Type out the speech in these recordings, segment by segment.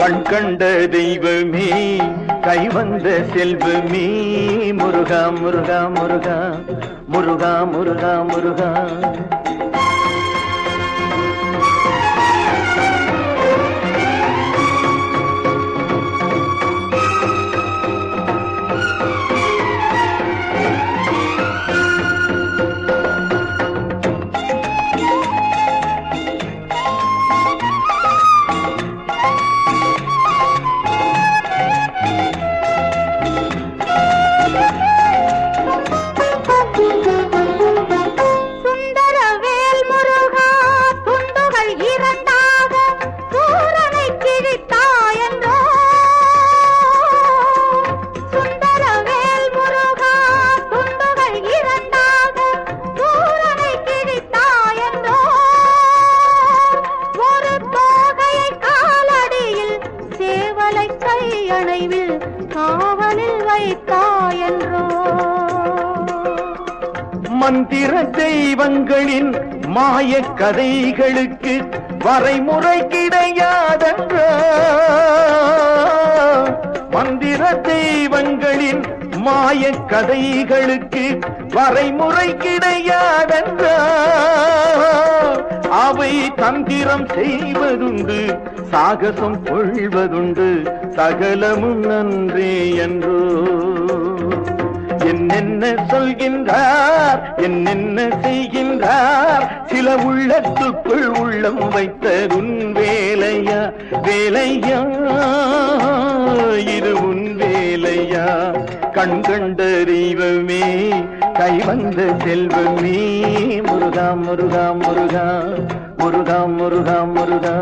கண் கண்ட தெய்வமே கை வந்த செல்வமே முருகா முருகா முருகா முருகா முருகா முருகா சுந்தரவேல் முருகா துண்டுகள் இரண்டாக சூரனை கிழித்தாயன்றோ சுந்தரவேல் முருகா துண்டுகள் இரண்டாக சூரனை கிழித்தாயன்றோ ஒரு தோகையை காலடியில் சேவலை கையணைவில் காவலில் வைத்தாயன்றோ மந்திர தெய்வங்களின் மாய கதைகளுக்கு வரைமுறை கிடையாதன்ற மந்திர தெய்வங்களின் மாய கதைகளுக்கு வரைமுறை கிடையாதன்ற அவை தந்திரம் செய்வதுண்டு சாகசம் கொள்வதுண்டு சகலமும் நன்றே என்றோ என்னென்ன சொல்கின்றார் என்னென்ன செய்கின்றார் சில உள்ளத்துக்குள் உள்ளம் வைத்த உன் வேலையா வேலையா இது உன் வேலையா கண் கண்ட தெய்வமே கை வந்த செல்வமே முருகா முருகா முருகா முருகா முருகா முருகா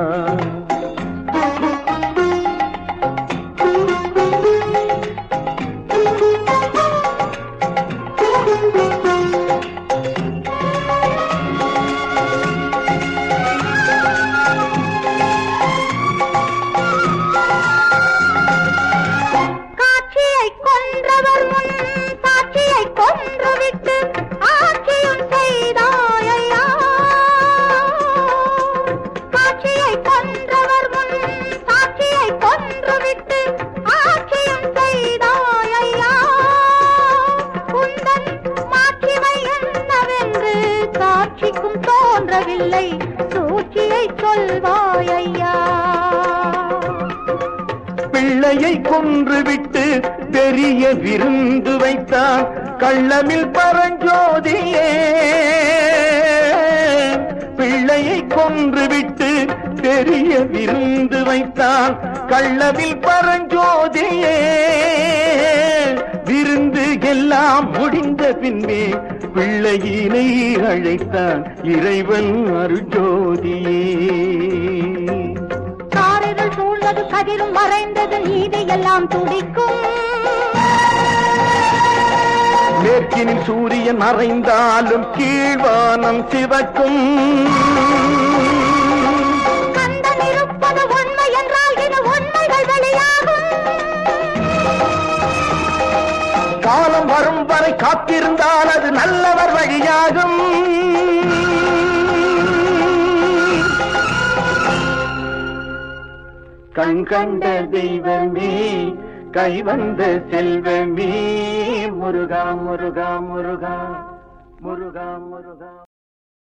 காட்சியை கொன்றவர் முன் சாட்சியை கொன்றுவிட்டு ஆட்சியும் செய்தாயையா காட்சியை கொன்றவர் முன் சாட்சியை கொன்றுவிட்டு ஆட்சியும் செய்தாயையா உந்தன் மாட்சிமை என்னவென்று காட்சிக்கும் தோன்றவில்லை சூழ்ச்சியை சொல்வாயையா பிள்ளையை கொன்றுவிட்டு பெரிய விருந்து வைத்தான் கள்ளமில் பரஞ்சோதியே பிள்ளையை கொன்றுவிட்டு பெரிய விருந்து வைத்தான் கள்ளமில் பரஞ்சோதியே விருந்து எல்லாம் முடிந்த பின்பே பிள்ளையினை அழைத்தான் இறைவன் அருஜோதியே காரிருள் சூழ்ந்தது கதிரும் மறைந்தது நீதி எல்லாம் துடிக்கும் மேற்கினில் சூரியன் மறைந்தாலும் கீழ்வானம் சிவக்கும் கந்தன் இருப்பது உண்மை என்றால் இது உண்மைகள் வெளியாகும் காலம் வரும் வரை காத்திருந்தால் அது நல்லவர் வழியாகும் கண் கண்ட தெய்வமே கை வந்த செல்வமே முருகா முருகா முருகா முருகா முருகா